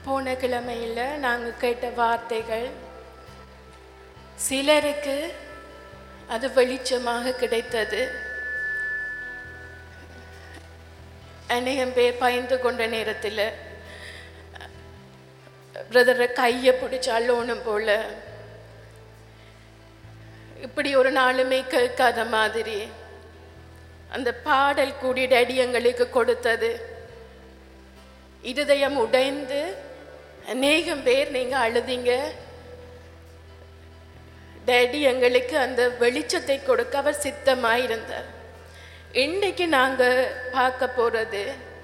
போன கிழமையில் நாங்கள் கேட்ட வார்த்தைகள் சிலருக்கு அது வெளிச்சமாக கிடைத்தது அநேகம் பேர் பயந்து கொண்ட நேரத்தில் பிரதரை கையை பிடிச்சி அள்ளோணும் போல இப்படி ஒரு நாளுமே கேட்காத மாதிரி அந்த பாடல் கூடி டேடி எங்களுக்கு கொடுத்தது இருதயம் உடைந்து அநேகம் பேர் நீங்க அழுதீங்க டேடி எங்களுக்கு அந்த வெளிச்சத்தை கொடுக்க அவர் சித்தமாயிருந்தார் இன்னைக்கு நாங்க பார்க்க போறது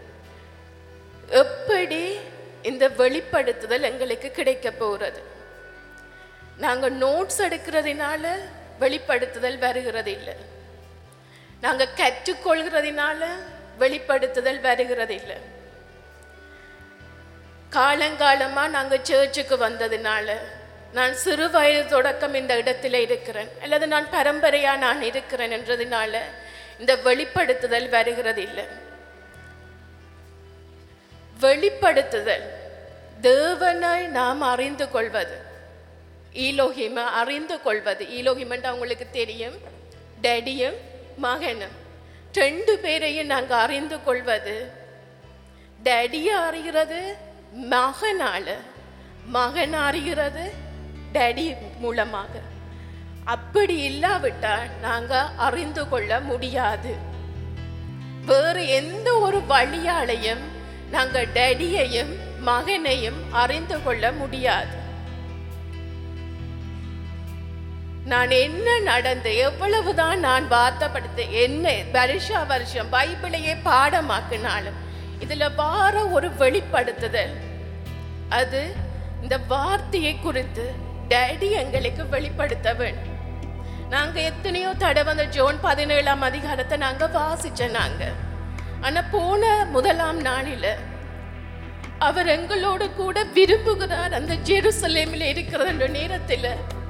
எப்படி இந்த வெளிப்படுத்துதல் எங்களுக்கு கிடைக்க போகிறது நாங்க நோட்ஸ் எடுக்கிறதுனால வெளிப்படுத்துதல் வருகிறது இல்லை நாங்க கற்றுக்கொள்கிறதுனால வெளிப்படுத்துதல் வருகிறது இல்லை காலங்காலமா நாங்க சர்ச்சுக்கு வந்ததுனால நான் சிறு வயது தொடக்கம் இந்த இடத்துல இருக்கிறேன் அல்லது நான் பரம்பரையா நான் இருக்கிறேன் என்றதுனால இந்த வெளிப்படுத்துதல் வருகிறது இல்லை வெளிப்படுத்துதல் தேவனை நாம் அறிந்து கொள்வது ஈலோகிம அறிந்து கொள்வது ஈலோகிமன்ட்டு அவங்களுக்கு தெரியும் டேடியும் மகனும் ரெண்டு பேரையும் நாங்கள் அறிந்து கொள்வது டேடியை அறிகிறது மகனால மகன் அறிகிறது டேடி மூலமாக அப்படி இல்லாவிட்டால் நாங்கள் அறிந்து கொள்ள முடியாது வேறு எந்த ஒரு வழியாலையும் நாங்கள் டேடியையும் மகனையும் அறிந்து கொள்ள முடியாது நான் என்ன நடந்து எவ்வளவுதான் நான் வார்த்தைப்படுத்த என்ன வருஷா வருஷம் பைபிளையே பாடமாக்கினாலும் இதுல வார ஒரு வெளிப்படுத்துதல் அது இந்த வார்த்தையை குறித்து டேடி எங்களுக்கு வெளிப்படுத்த வேண்டும் நாங்க எத்தனையோ தடவை அந்த ஜோன் பதினேழாம் அதிகாரத்தை நாங்க வாசிச்சோம் நாங்க ஆனா போன முதலாம் நாளில அவர் எங்களோடு கூட விரும்புகிறார் அந்த ஜெருசலேமில் இருக்கிற நேரத்தில்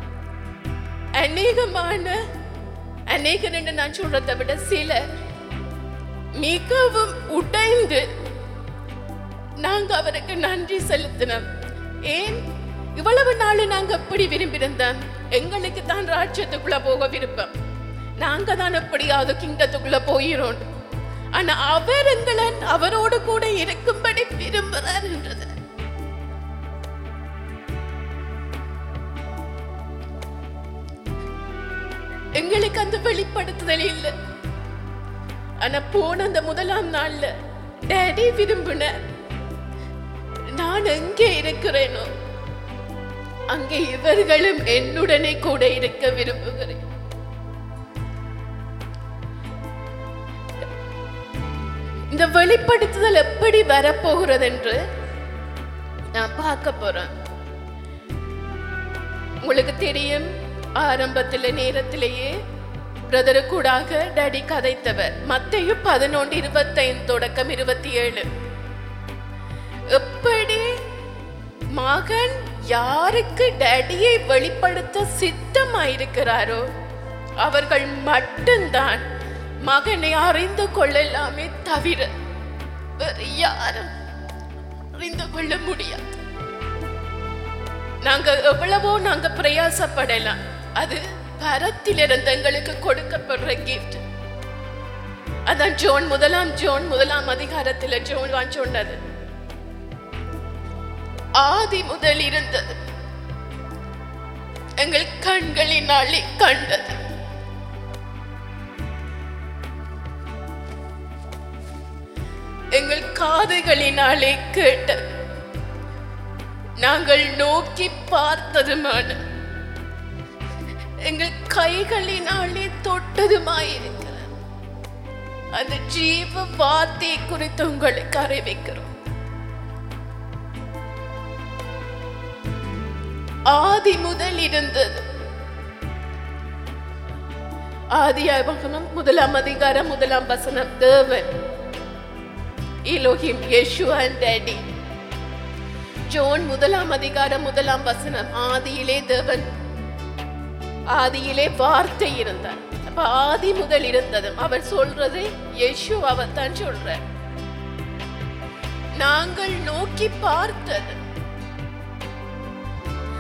அநேகமான அநேக ரெண்டு நான் சொல்றதை விட சில மிகவும் உடைந்து நாங்க அவருக்கு நன்றி செலுத்தினோம் ஏன் இவ்வளவு நாள் நாங்க எப்படி விரும்பியிருந்தோம் எங்களுக்கு தான் ராஜ்யத்துக்குள்ள போக விருப்பம் நாங்க தான் எப்படியாவது கிங்கத்துக்குள்ள போயிரோம் ஆனா அவர் எங்களை அவரோடு கூட இருக்கும்படி விரும்புறார் என்றது எங்களுக்கு அந்த வெளிப்படுத்துதல் இல்லை ஆனா போன அந்த முதலாம் நாள்ல டேடி விரும்பின நான் எங்கே இருக்கிறேனோ அங்கே இவர்களும் என்னுடனே கூட இருக்க விரும்புகிறேன் இந்த வெளிப்படுத்துதல் எப்படி வரப்போகிறது என்று நான் பார்க்க போறேன் உங்களுக்கு தெரியும் ஆரம்பத்தில் நேரத்திலேயே பிரதரு கூடாக டேடி கதைத்தவர் மத்தையும் பதினொன்று இருபத்தைந்து தொடக்கம் இருபத்தி ஏழு எப்படி மகன் யாருக்கு டேடியை வெளிப்படுத்த சித்தமாயிருக்கிறாரோ அவர்கள் மட்டும்தான் மகனை அறிந்து கொள்ளலாமே தவிர வேறு யாரும் அறிந்து கொள்ள முடியாது நாங்க எவ்வளவோ நாங்க பிரயாசப்படலாம் அது பரத்திலிருந்து எங்களுக்கு கொடுக்கப்படுற கிஃப்ட் அதான் ஜோன் முதலாம் ஜோன் முதலாம் அதிகாரத்துல ஜோன் வான் சொன்னது ஆதி முதல் இருந்தது எங்கள் கண்களினாலே கண்டது எங்கள் காதுகளினாலே கேட்டது நாங்கள் நோக்கி பார்த்ததுமான எங்கள் கைகளினாலே தொட்டதுமாயிருக்கிறது அந்த ஜீவ வார்த்தையை குறித்து உங்களுக்கு அறிவிக்கிறோம் ஆதி முதல் இருந்தது ஆதியாகமம் முதலாம் அதிகாரம் முதலாம் வசனம் தேவன் இலோஹிம் யேசு அண்ட் டேடி ஜோன் முதலாம் அதிகாரம் முதலாம் வசனம் ஆதியிலே தேவன் ஆதியிலே வார்த்தை இருந்தார் அப்ப ஆதி முதல் இருந்தது அவர் சொல்றது யேசு அவர் தான் சொல்றார் நாங்கள் நோக்கி பார்த்தது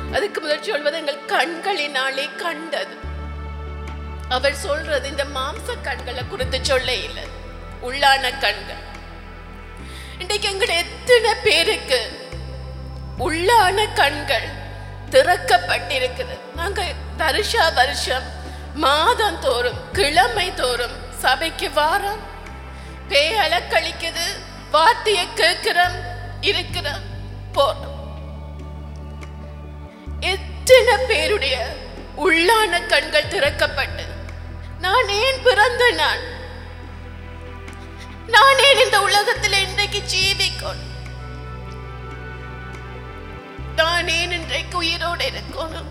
அதுக்கு முதல் சொல்வது எங்கள் கண்களினாலே கண்டது அவர் சொல்றது இந்த மாம்ச கண்களை குறித்து சொல்ல இல்லை உள்ளான கண்கள் இன்றைக்கு எங்கட எத்தனை பேருக்கு உள்ளான கண்கள் திறக்கப்பட்டிருக்குது நாங்க வருஷா வருஷம் மாதம் தோறும் கிழமை தோறும் சபைக்கு வாரம் பேய் அலக்கழிக்குது வார்த்தைய கேட்கிறோம் இருக்கிறோம் போறோம் எத்தனை பேருடைய உள்ளான கண்கள் திறக்கப்பட்டு நான் ஏன் பிறந்த நான் நான் ஏன் இந்த உலகத்தில் இன்றைக்கு ஜீவிக்கணும் நான் ஏன் இன்றைக்கு உயிரோடு இருக்கணும்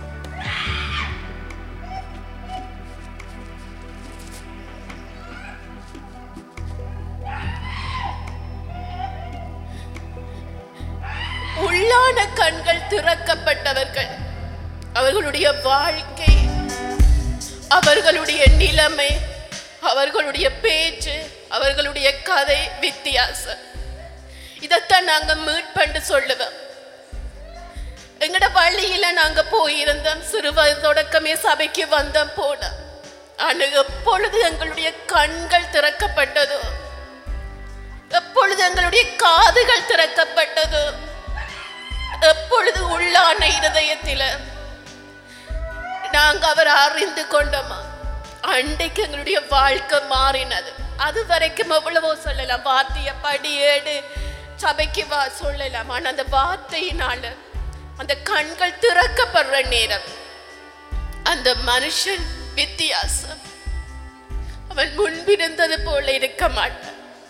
உள்ளான கண்கள் திறக்கப்பட்டவர்கள் அவர்களுடைய வாழ்க்கை அவர்களுடைய நிலைமை அவர்களுடைய பேச்சு அவர்களுடைய கதை வித்தியாசம் இதைத்தான் நாங்க மீட்பண்டு சொல்லுவோம் எங்கட பள்ளியில நாங்க போயிருந்தோம் சிறுவயது தொடக்கமே சபைக்கு வந்தோம் போனோம் ஆனா எப்பொழுது எங்களுடைய கண்கள் திறக்கப்பட்டதோ எப்பொழுது எங்களுடைய காதுகள் திறக்கப்பட்டதோ எப்பொழுது உள்ளான இருதயத்தில நாங்க அவர் அறிந்து கொண்டோமா அன்றைக்கு எங்களுடைய வாழ்க்கை மாறினது அது வரைக்கும் எவ்வளவோ சொல்லலாம் வார்த்தைய படி ஏடு சபைக்கு வா சொல்லலாம் ஆனா அந்த வார்த்தையினால அந்த கண்கள் திறக்கப்படுற நேரம் அந்த மனுஷன் வித்தியாசம் அவன் முன்பிருந்தது போல இருக்க மாட்டான்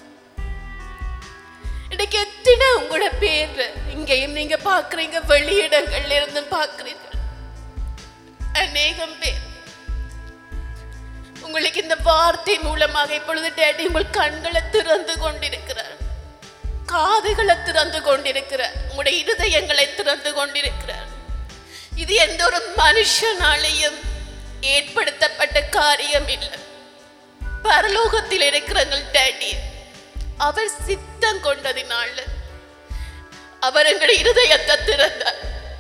இன்னைக்கு எத்தனை உங்களோட பேர் இங்கேயும் நீங்க பாக்குறீங்க வெளியிடங்கள்ல இருந்து பாக்குறீங்க அநேகம் பேர் உங்களுக்கு இந்த வார்த்தை மூலமாக இப்பொழுது டேடி உங்கள் கண்களை திறந்து கொண்டிருக்கிறார் காதுகளை திறந்து கொண்டிருக்கிறார் உங்களுடைய இருதயங்களை திறந்து கொண்டிருக்கிறார் இது எந்த ஒரு மனுஷனாலையும் ஏற்படுத்தப்பட்ட காரியம் இல்லை பரலோகத்தில் இருக்கிறங்கள் டேடி அவர் சித்தம் கொண்டதினால அவர் எங்களுடைய இருதயத்தை திறந்தார்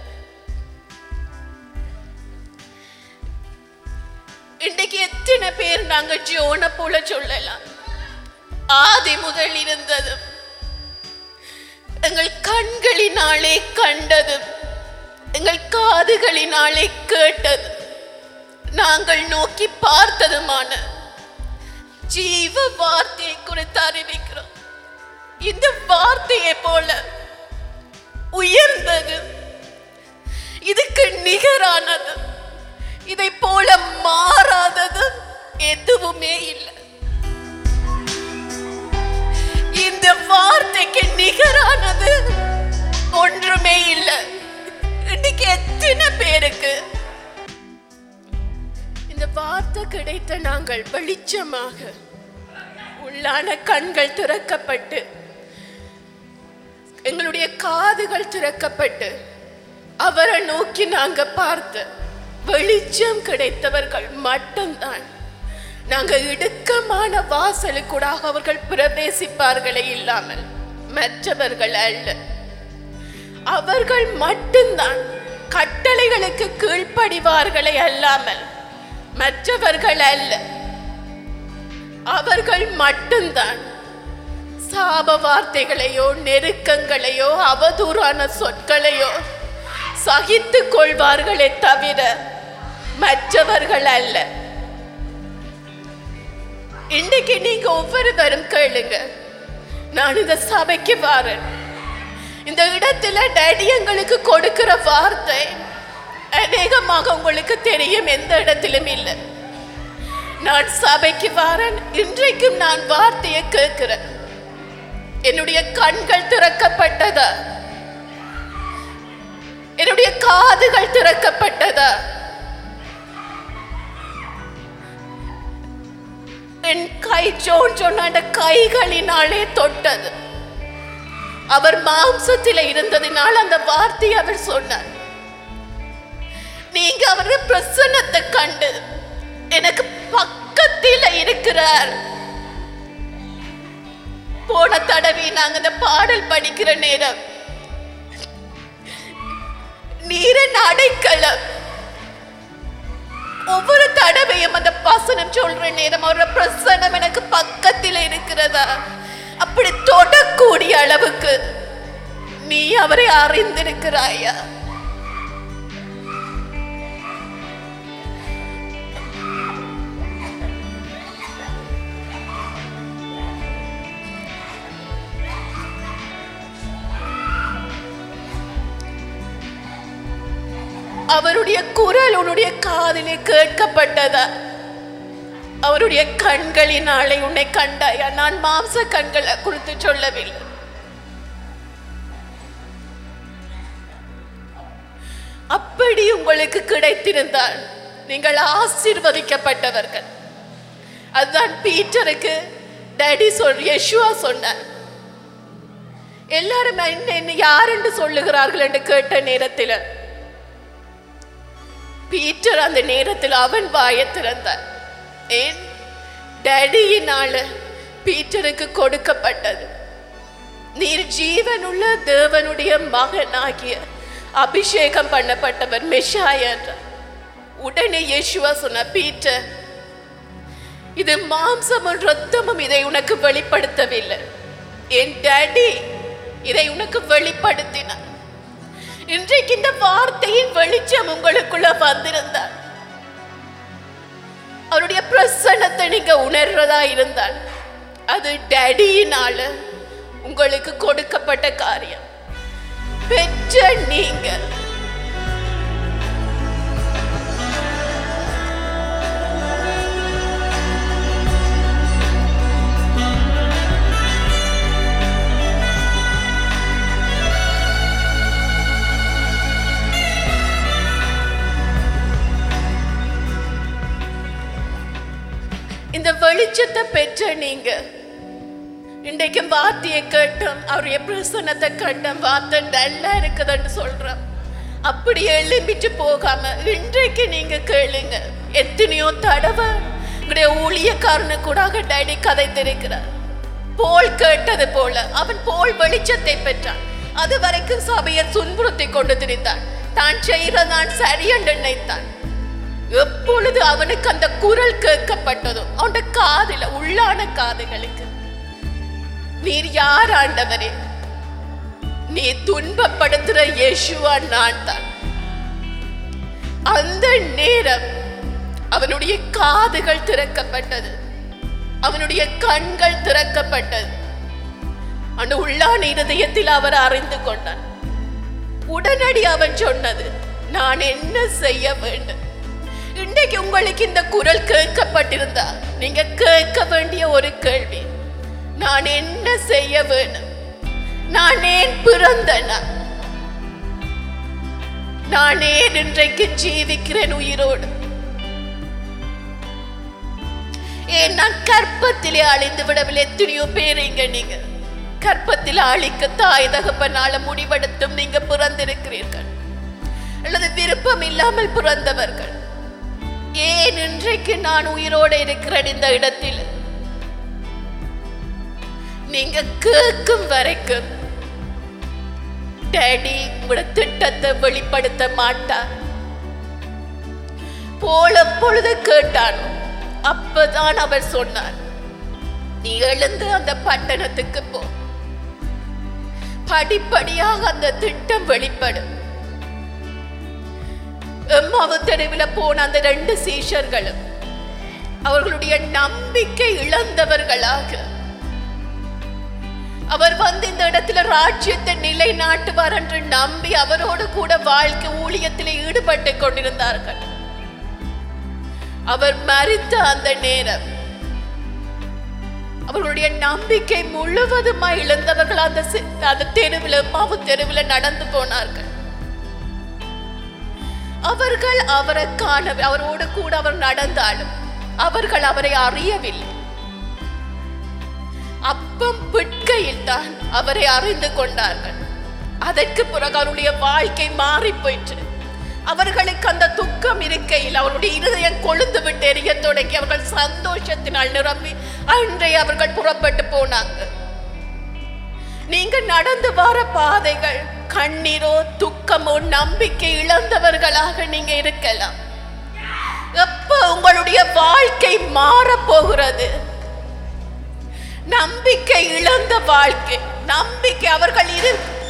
இன்றைக்கு எத்தனை பேர் நாங்க ஜோன போல சொல்லலாம் ஆதி முதல் இருந்ததும் எங்கள் கண்களினாலே கண்டதும் எங்கள் காதுகளினாலே கேட்டதும் நாங்கள் நோக்கி பார்த்ததுமான ஜீவ வார்த்தையை குறித்து அறிவிக்கிறோம் இந்த வார்த்தையை போல உயர்ந்தது இதுக்கு நிகரானது இதை போல மாறாதது எதுவுமே இல்லை இந்த வார்த்தைக்கு நிகரானது ஒன்றுமே இல்லை இன்னைக்கு எத்தனை பேருக்கு இந்த வார்த்தை கிடைத்த நாங்கள் வெளிச்சமாக உள்ளான கண்கள் திறக்கப்பட்டு எங்களுடைய காதுகள் திறக்கப்பட்டு அவரை நோக்கி நாங்க பார்த்து வெளிச்சம் கிடைத்தவர்கள் மட்டும்தான் நாங்க இடுக்கமான வாசலுக்கூடாக அவர்கள் பிரவேசிப்பார்களே இல்லாமல் மற்றவர்கள் அல்ல அவர்கள் மட்டும்தான் கட்டளைகளுக்கு கீழ்ப்படிவார்களே அல்லாமல் மற்றவர்கள் அல்ல அவர்கள் மட்டும்தான் சாப வார்த்தைகளையோ நெருக்கங்களையோ அவதூறான சொற்களையோ சகித்துக் கொள்வார்களே தவிர மற்றவர்கள் அல்ல இன்னைக்கு நீங்க ஒவ்வொருவரும் கேளுங்க நான் இந்த சபைக்கு வாரேன் இந்த இடத்துல டேடி எங்களுக்கு கொடுக்கிற வார்த்தை அநேகமாக உங்களுக்கு தெரியும் எந்த இடத்திலும் இல்லை நான் சபைக்கு வாரேன் இன்றைக்கும் நான் வார்த்தையை கேட்கிறேன் என்னுடைய கண்கள் திறக்கப்பட்டதா என்னுடைய காதுகள் திறக்கப்பட்டதா என் கை ஜோன் சொன்ன கைகளினாலே தொட்டது அவர் மாம்சத்தில இருந்ததினால் அந்த வார்த்தையை அவர் சொன்னார் நீங்க அவருடைய பிரசன்னத்தை கண்டு எனக்கு பக்கத்தில் இருக்கிறார் போன தடவை நாங்க இந்த பாடல் படிக்கிற நேரம் நீரன் அடைக்கலம் ஒவ்வொரு தடவையும் அந்த வசனம் சொல்ற நேரம் அவரோட பிரசனம் எனக்கு பக்கத்தில் இருக்கிறதா அப்படி தொடக்கூடிய அளவுக்கு நீ அவரை அறிந்திருக்கிறாயா அவருடைய குரல் உன்னுடைய காதிலே கேட்கப்பட்டதா அவருடைய கண்களினாலே உன்னை கண்டாயா நான் மாம்ச கண்களை குறித்து சொல்லவில்லை அப்படி உங்களுக்கு கிடைத்திருந்தால் நீங்கள் ஆசீர்வதிக்கப்பட்டவர்கள் அதுதான் பீட்டருக்கு டேடி சொல் யெஷுவா சொன்னார் எல்லாரும் என்ன என்ன யார் என்று சொல்லுகிறார்கள் என்று கேட்ட நேரத்தில் பீட்டர் அந்த நேரத்தில் அவன் வாயை திறந்தான் ஏன் டேடியினால பீட்டருக்கு கொடுக்கப்பட்டது நீர் ஜீவனுள்ள தேவனுடைய மகனாகிய அபிஷேகம் பண்ணப்பட்டவர் மெஷாய என்றார் உடனே யேசுவா சொன்ன பீட்டர் இது மாம்சமும் ரத்தமும் இதை உனக்கு வெளிப்படுத்தவில்லை என் டேடி இதை உனக்கு வெளிப்படுத்தினார் இன்றைக்கு இந்த வார்த்தையின் வெளிச்சம் உங்களுக்குள்ள வந்திருந்தால் அவருடைய பிரசன்னத்தை நீங்க உணர்றதா இருந்தால் அது டேடியினால உங்களுக்கு கொடுக்கப்பட்ட காரியம் பெற்ற நீங்கள் இந்த வெளிச்சத்தை பெற்ற நீங்க இன்றைக்கு வார்த்தையை கேட்டோம் அவருடைய பிரசனத்தை கண்டோம் வார்த்தை நல்லா இருக்குதுன்னு சொல்றோம் அப்படி எழும்பிட்டு போகாம இன்றைக்கு நீங்க கேளுங்க எத்தனையோ தடவை உங்களுடைய ஊழியக்காரனு கூட டேடி கதைத்திருக்கிறார் போல் கேட்டது போல அவன் போல் வெளிச்சத்தை பெற்றான் அது வரைக்கும் சபையை துன்புறுத்தி கொண்டு திரிந்தான் தான் செய்கிறதான் சரியென்று நினைத்தான் எப்பொழுது அவனுக்கு அந்த குரல் கேட்கப்பட்டதோ அவன் காதுல உள்ளான காதுகளுக்கு நீர் யார் ஆண்டவரே நீ துன்பப்படுத்துற இயேசுவா நான் தான் அந்த நேரம் அவனுடைய காதுகள் திறக்கப்பட்டது அவனுடைய கண்கள் திறக்கப்பட்டது அந்த உள்ளான இருதயத்தில் அவர் அறிந்து கொண்டான் உடனடி அவன் சொன்னது நான் என்ன செய்ய வேண்டும் இன்றைக்கு உங்களுக்கு இந்த குரல் கேட்கப்பட்டிருந்தா நீங்க கேட்க வேண்டிய ஒரு கேள்வி நான் என்ன செய்ய வேணும் நான் ஏன் பிறந்தனா நான் ஏன் இன்றைக்கு ஜீவிக்கிறேன் உயிரோடு ஏன் நான் கற்பத்திலே அழிந்து விடவில்லை எத்தனையோ பேர் இங்க நீங்க கற்பத்தில் அழிக்க தாய் தகப்பனால முடிவெடுத்தும் நீங்க பிறந்திருக்கிறீர்கள் அல்லது விருப்பம் இல்லாமல் பிறந்தவர்கள் ஏன் இன்றைக்கு நான் உயிரோடு இருக்கிறேன் இந்த இடத்தில் நீங்க கேட்கும் வரைக்கும் டேடி உங்களோட திட்டத்தை வெளிப்படுத்த மாட்டார் போல பொழுது கேட்டானோ அப்பதான் அவர் சொன்னார் நீ எழுந்து அந்த பட்டணத்துக்கு போ படிப்படியாக அந்த திட்டம் வெளிப்படும் எம்மாவு தெருவில் போன அந்த ரெண்டு சீஷர்களும் அவர்களுடைய நம்பிக்கை இழந்தவர்களாக அவர் வந்து இந்த இடத்துல ராஜ்யத்தை நிலைநாட்டுவார் என்று நம்பி அவரோடு கூட வாழ்க்கை ஊழியத்தில் ஈடுபட்டு கொண்டிருந்தார்கள் அவர் மறித்த அந்த நேரம் அவர்களுடைய நம்பிக்கை முழுவதுமாய் இழந்தவர்கள் அந்த சி- அந்த தெருவில் மாவு தெருவில் நடந்து போனார்கள் அவர்கள் அவரை காண அவரோடு கூட அவர் நடந்தாலும் அவர்கள் அவரை அறியவில்லை அப்பம் பிட்கையில் தான் அவரை அறிந்து கொண்டார்கள் அதற்கு பிறகு அவருடைய வாழ்க்கை மாறி போயிற்று அவர்களுக்கு அந்த துக்கம் இருக்கையில் அவருடைய இருதயம் கொழுந்து விட்டு எரிய தொடங்கி அவர்கள் சந்தோஷத்தினால் நிரம்பி அன்றைய அவர்கள் புறப்பட்டு போனாங்க நீங்க நடந்து வர பாதைகள் கண்ணீரோ துக்கமோ நம்பிக்கை இழந்தவர்களாக நீங்க இருக்கலாம் எப்ப உங்களுடைய வாழ்க்கை மாறப் போகிறது நம்பிக்கை இழந்த வாழ்க்கை நம்பிக்கை அவர்கள் இரு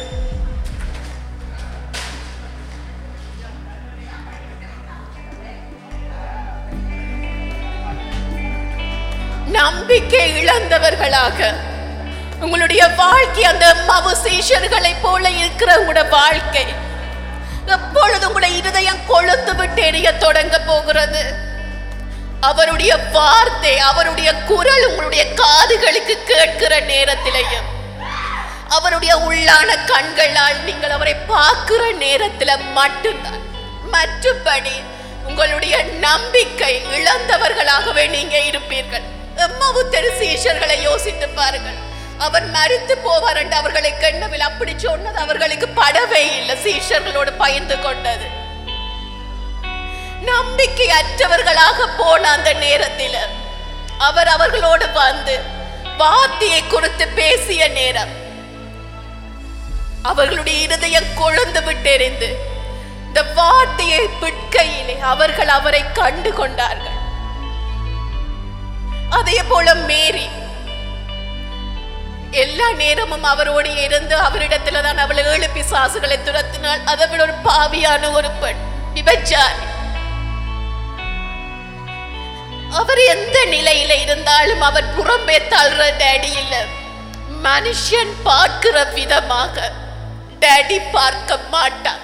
நம்பிக்கை இழந்தவர்களாக உங்களுடைய வாழ்க்கை அந்த மவு சீஷர்களை போல இருக்கிற உங்களோட வாழ்க்கை எப்பொழுது உங்களுடைய இருதயம் கொழுந்து விட்டு எரிய தொடங்க போகிறது அவருடைய வார்த்தை அவருடைய குரல் உங்களுடைய காதுகளுக்கு கேட்கிற நேரத்திலையும் அவருடைய உள்ளான கண்களால் நீங்கள் அவரை பார்க்கிற நேரத்துல மட்டும்தான் மற்றபடி உங்களுடைய நம்பிக்கை இழந்தவர்களாகவே நீங்க இருப்பீர்கள் எம்மாவு தெரு சீஷர்களை யோசித்து பாருங்கள் அவர் மறித்து போவார் என்று அவர்களை கண்ணவில் அப்படி சொன்னது அவர்களுக்கு படவே இல்லை சீஷர்களோடு பயந்து கொண்டது நம்பிக்கை அற்றவர்களாக போன அந்த நேரத்தில் அவர் அவர்களோடு வந்து வார்த்தையை குறித்து பேசிய நேரம் அவர்களுடைய இருதயம் கொழுந்து விட்டெறிந்து இந்த வார்த்தையை பிட்கையிலே அவர்கள் அவரை கண்டு கொண்டார்கள் அதே போல மேரி எல்லா நேரமும் அவரோடு இருந்து அவரிடத்துல தான் அவள் ஏழு பிசாசுகளை துரத்தினாள் அதை விட ஒரு பாவியான ஒரு பெண் விபச்சாரி அவர் எந்த நிலையில இருந்தாலும் அவர் புறம்பே தள்ளுற டேடி இல்ல மனுஷன் பார்க்கிற விதமாக டேடி பார்க்க மாட்டான்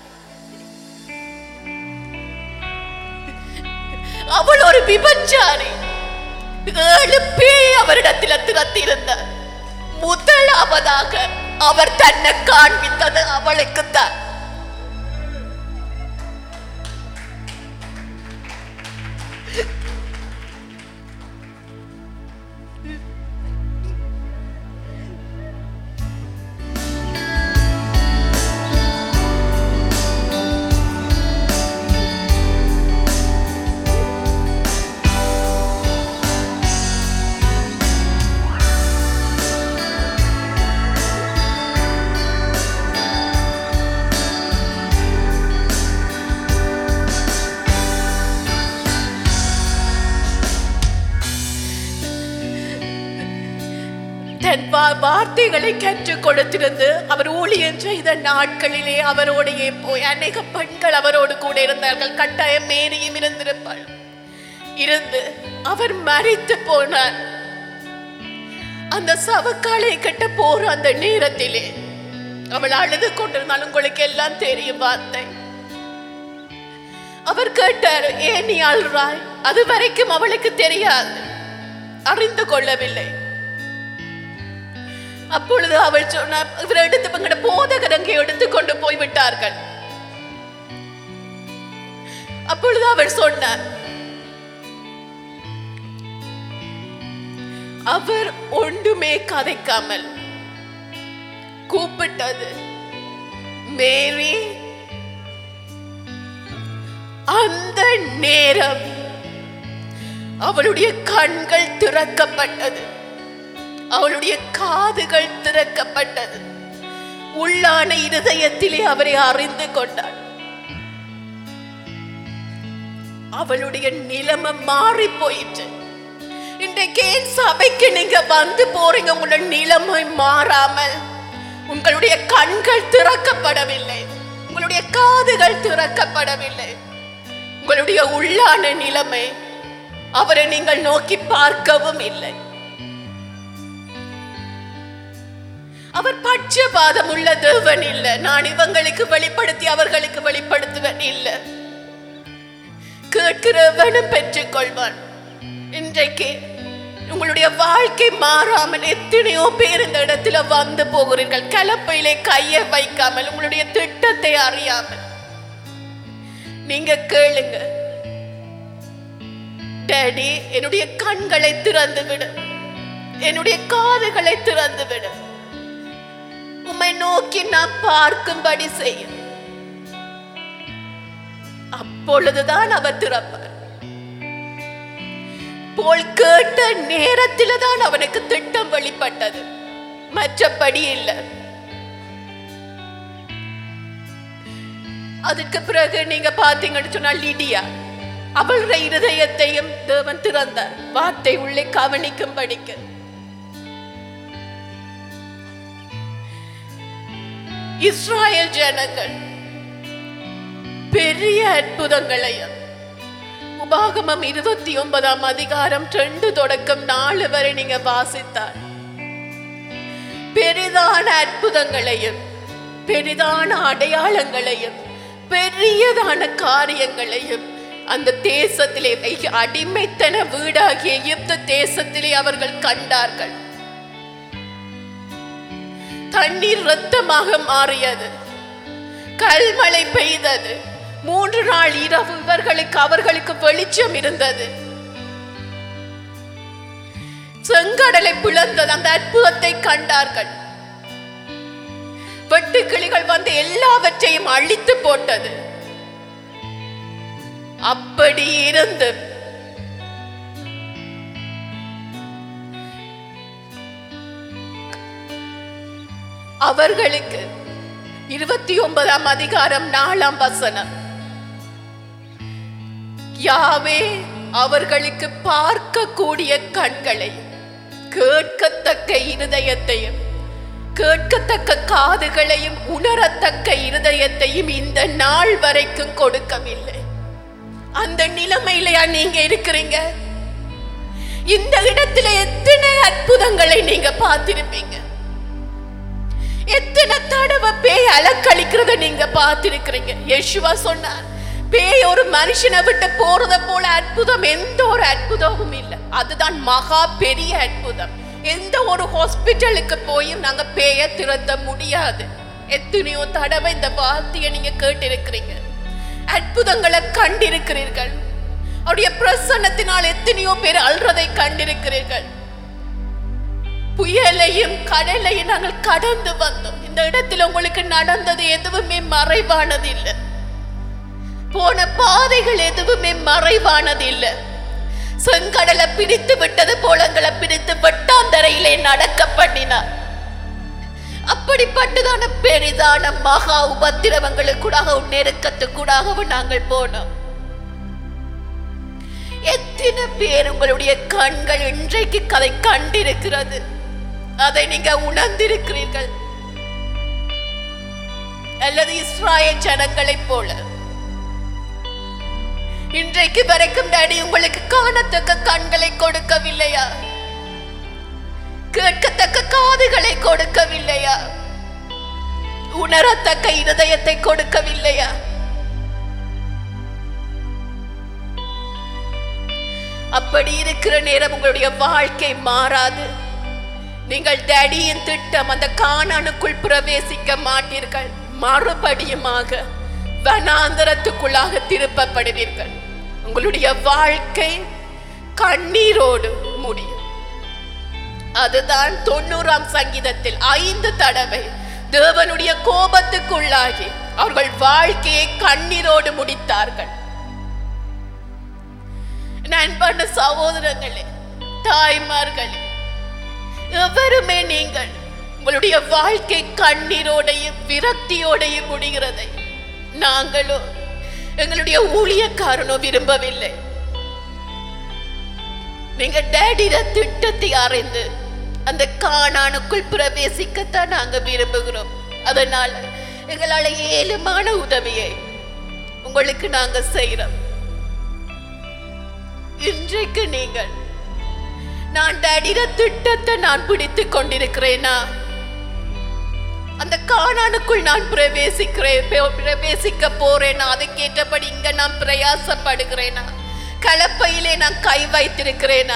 அவள் ஒரு விபச்சாரி ஏழு பேய் அவரிடத்தில் திறத்திருந்தார் முதலாவதாக அவர் தன்னை காண்பித்தது அவளுக்கு தான் தன் வா- வார்த்தைகளை கற்றுக் கொடுத்திருந்து அவர் ஊழியம் செய்த நாட்களிலே அவரோடையே போய் அநேக பெண்கள் அவரோடு கூட இருந்தார்கள் கட்டாயம் மேரியும் இருந்திருப்பாள் இருந்து அவர் மறித்து போனார் அந்த சவக்காலை கட்ட போற அந்த நேரத்திலே அவள் அழுது கொண்டிருந்தால் உங்களுக்கு எல்லாம் தெரியும் வார்த்தை அவர் கேட்டார் ஏன் நீ அழுறாய் அது வரைக்கும் அவளுக்கு தெரியாது அறிந்து கொள்ளவில்லை அப்பொழுது அவள் சொன்னார் இவர் எடுத்து எங்கட போதகரங்கை எடுத்து கொண்டு போய் விட்டார்கள் அப்பொழுது அவள் சொன்னார் அவர் ஒன்றுமே கதைக்காமல் கூப்பிட்டது மேரி அந்த நேரம் அவளுடைய கண்கள் திறக்கப்பட்டது அவளுடைய காதுகள் திறக்கப்பட்டது உள்ளான இருதயத்திலே அவரை அறிந்து கொண்டாள் அவளுடைய நிலைமை மாறி போயிற்று இன்றைக்கு ஏன் சபைக்கு நீங்க வந்து போறீங்க உங்களோட நிலைமை மாறாமல் உங்களுடைய கண்கள் திறக்கப்படவில்லை உங்களுடைய காதுகள் திறக்கப்படவில்லை உங்களுடைய உள்ளான நிலைமை அவரை நீங்கள் நோக்கி பார்க்கவும் இல்லை அவர் பட்சபாதம் உள்ள தேவன் இல்ல நான் இவங்களுக்கு வெளிப்படுத்தி அவர்களுக்கு வெளிப்படுத்துவன் இல்ல கேட்கிறவனும் பெற்றுக்கொள்வான் இன்றைக்கு உங்களுடைய வாழ்க்கை மாறாமல் எத்தனையோ பேர் இந்த இடத்துல வந்து போகிறீர்கள் கலப்பையிலே கையை வைக்காமல் உங்களுடைய திட்டத்தை அறியாமல் நீங்க கேளுங்க டேடி என்னுடைய கண்களை திறந்து விடு என்னுடைய காதுகளை திறந்து விடு உம்மை நோக்கி நான் பார்க்கும்படி செய்யும் அப்பொழுதுதான் அவர் திறப்பார் போல் கேட்ட நேரத்தில தான் அவனுக்கு திட்டம் வெளிப்பட்டது மற்றபடி இல்லை அதுக்கு பிறகு நீங்க பாத்தீங்கன்னு சொன்னா லிடியா அவளுடைய இருதயத்தையும் தேவன் திறந்தார் வார்த்தை உள்ளே கவனிக்கும் படிக்க இஸ்ராயல் ஜனங்கள் பெரிய அற்புதங்களையும் உபாகமம் இருபத்தி ஒன்பதாம் அதிகாரம் ரெண்டு தொடக்கம் நாலு வரை நீங்க வாசித்தார் பெரிதான அற்புதங்களையும் பெரிதான அடையாளங்களையும் பெரியதான காரியங்களையும் அந்த தேசத்திலே அடிமைத்தன வீடாகிய எகிப்து தேசத்திலே அவர்கள் கண்டார்கள் தண்ணீர் ரத்தமாக மாறியது கல்மழை பெய்தது மூன்று நாள் இரவு இவர்களுக்கு அவர்களுக்கு வெளிச்சம் இருந்தது செங்கடலை பிளந்தது அந்த அற்புதத்தை கண்டார்கள் வெட்டுக்கிளிகள் வந்து எல்லாவற்றையும் அழித்து போட்டது அப்படி இருந்து அவர்களுக்கு இருபத்தி ஒன்பதாம் அதிகாரம் நாலாம் வசனம் யாவே அவர்களுக்கு பார்க்கக்கூடிய கண்களையும் கேட்கத்தக்க இருதயத்தையும் கேட்கத்தக்க காதுகளையும் உணரத்தக்க இருதயத்தையும் இந்த நாள் வரைக்கும் கொடுக்கவில்லை அந்த நிலைமையிலயா நீங்க இருக்கிறீங்க இந்த இடத்துல எத்தனை அற்புதங்களை நீங்க பார்த்திருப்பீங்க எத்தனை தடவை பேய் அலக்களிக்கிறத நீங்க பார்த்திருக்கிறீங்க யேசுவா சொன்னார் பேய் ஒரு மனுஷனை விட்டு போறத போல அற்புதம் எந்த ஒரு அற்புதமும் இல்லை அதுதான் மகா பெரிய அற்புதம் எந்த ஒரு ஹாஸ்பிட்டலுக்கு போயும் நாங்க பேய திறத்த முடியாது எத்தனையோ தடவை இந்த வார்த்தையை நீங்க கேட்டிருக்கிறீங்க அற்புதங்களை கண்டிருக்கிறீர்கள் அவருடைய பிரசன்னத்தினால் எத்தனையோ பேர் அல்றதை கண்டிருக்கிறீர்கள் புயலையும் கடலையும் நாங்கள் கடந்து வந்தோம் இந்த இடத்தில் உங்களுக்கு நடந்தது எதுவுமே மறைவானது இல்லை போன பாதைகள் எதுவுமே மறைவானது இல்லை செங்கடலை பிடித்து விட்டது போலங்களை பிடித்து வெட்டாந்தரையிலே நடக்க பண்ணினார் அப்படிப்பட்டதான பெரிதான மகா உபத்திரவங்களுக்கூடாக நெருக்கத்துக்கூடாகவும் நாங்கள் போனோம் எத்தனை பேர் உங்களுடைய கண்கள் இன்றைக்கு கதை கண்டிருக்கிறது அதை நீங்க உணர்ந்திருக்கிறீர்கள் அல்லது இஸ்ராயல் ஜனங்களைப் போல இன்றைக்கு வரைக்கும் டாடி உங்களுக்கு காணத்தக்க கண்களை கொடுக்கவில்லையா கேட்கத்தக்க காதுகளை கொடுக்கவில்லையா உணரத்தக்க இருதயத்தை கொடுக்கவில்லையா அப்படி இருக்கிற நேரம் உங்களுடைய வாழ்க்கை மாறாது நீங்கள் டேடியின் திட்டம் அந்த காணானுக்குள் பிரவேசிக்க மாட்டீர்கள் மறுபடியுமாக வனாந்தரத்துக்குள்ளாக திருப்பப்படுவீர்கள் உங்களுடைய வாழ்க்கை கண்ணீரோடு முடியும் அதுதான் தொண்ணூறாம் சங்கீதத்தில் ஐந்து தடவை தேவனுடைய கோபத்துக்குள்ளாகி அவர்கள் வாழ்க்கையை கண்ணீரோடு முடித்தார்கள் நண்பன சகோதரங்களே தாய்மார்களே எவருமே நீங்கள் உங்களுடைய வாழ்க்கை கண்ணீரோடையும் விரக்தியோடையும் முடிகிறதை நாங்களோ எங்களுடைய ஊழியக்காரனோ விரும்பவில்லை நீங்க டேடிட திட்டத்தை அறிந்து அந்த காணானுக்குள் பிரவேசிக்கத்தான் நாங்க விரும்புகிறோம் அதனால எங்களால ஏழுமான உதவியை உங்களுக்கு நாங்க செய்யறோம் இன்றைக்கு நீங்கள் நான் டேடிட திட்டத்தை நான் பிடித்துக் கொண்டிருக்கிறேனா அந்த காணானுக்குள் நான் பிரவேசிக்கிறேன் பே- பிரவேசிக்க போறேனா அதுக்கேற்றபடி இங்க நான் பிரயாசப்படுகிறேனா கலப்பையிலே நான் கை வைத்திருக்கிறேனா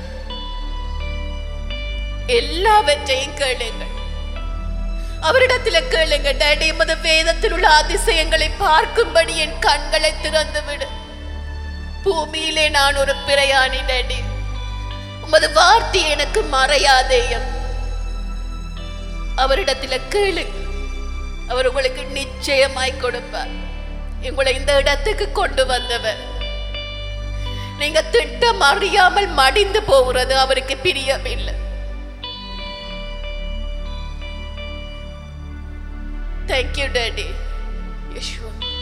எல்லாவற்றையும் கேளுங்கள் அவரிடத்துல கேளுங்க டேடி எமது வேதத்தில் உள்ள அதிசயங்களை பார்க்கும்படி என் கண்களை திறந்து விடு பூமியிலே நான் ஒரு பிரயாணி டேடி உமது வார்த்தை எனக்கு மறையாதேயம் அவரிடத்துல கேளுங்க அவர் உங்களுக்கு நிச்சயமாய் கொடுப்பார் உங்களை இந்த இடத்துக்கு கொண்டு வந்தவர் நீங்க திட்டம் அறியாமல் மடிந்து போகிறது அவருக்கு பிரியமில்லை தேங்க்யூ டேடி யஷ்வா